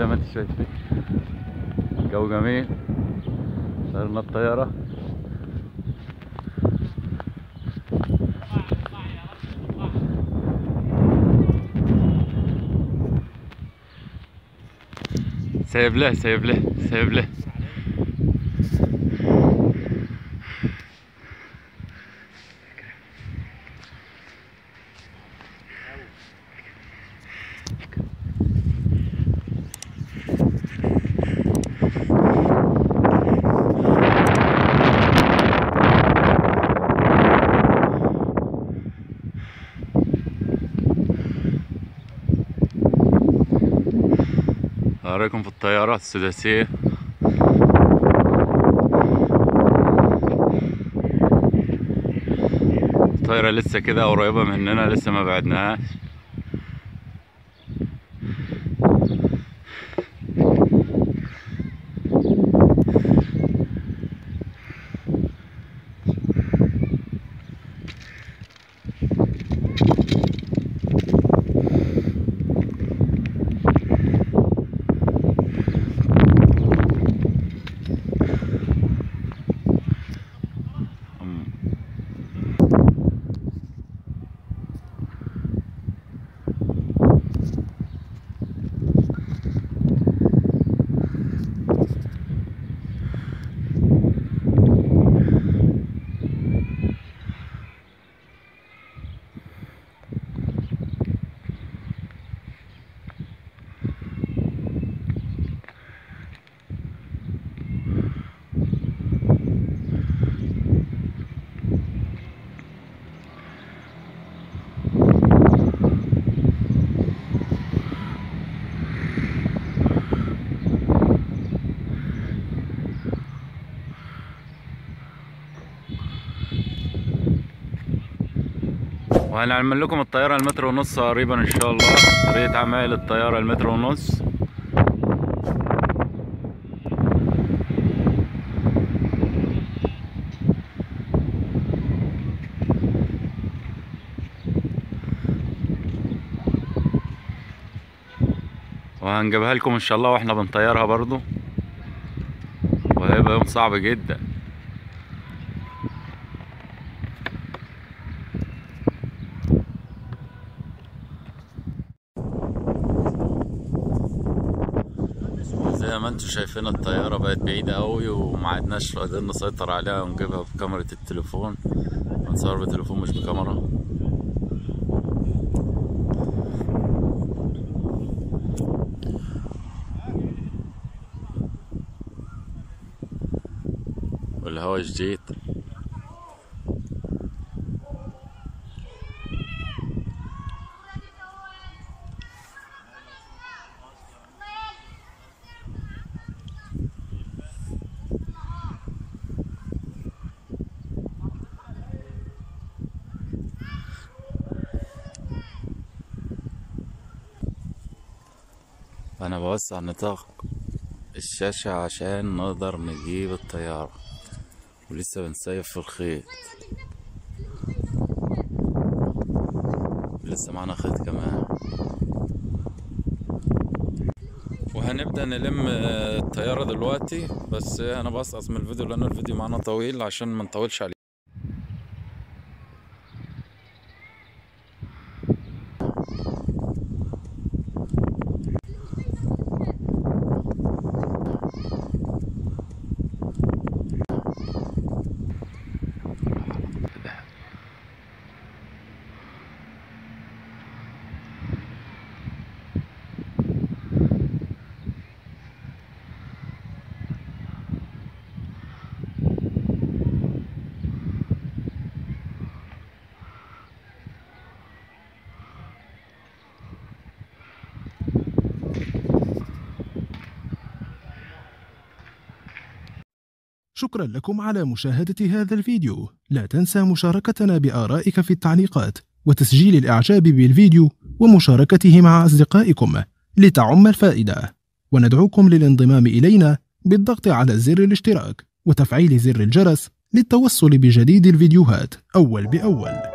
زي ما انتم شايفين الجو جميل طيرنا الطيارة سايب له سايب له سايب له أراكم في الطيارات السداسية الطيارة لسه كده قريبة مننا لسه ما بعدناهاش أم. وهنعمل لكم الطيارة المتر ونص قريبا ان شاء الله طريقة عمايل الطيارة المتر ونص وهنجيبها لكم ان شاء الله واحنا بنطيرها برضو وهيبقى يوم صعب جدا زي ما انتم شايفين الطيارة بقت بعيدة قوي وما عدناش قادرين نسيطر عليها ونجيبها بكاميرا التليفون نصور بتليفون مش بكاميرا والهوا جديد انا بوسع نطاق الشاشة عشان نقدر نجيب الطيارة ولسه بنسيف في الخيط لسه معانا خيط كمان وهنبدأ نلم آه، الطيارة دلوقتي بس انا بقصقص من الفيديو لان الفيديو معانا طويل عشان ما نطولش عليه شكرا لكم على مشاهدة هذا الفيديو لا تنسى مشاركتنا بآرائك في التعليقات وتسجيل الإعجاب بالفيديو ومشاركته مع أصدقائكم لتعم الفائدة وندعوكم للانضمام إلينا بالضغط على زر الاشتراك وتفعيل زر الجرس للتوصل بجديد الفيديوهات أول بأول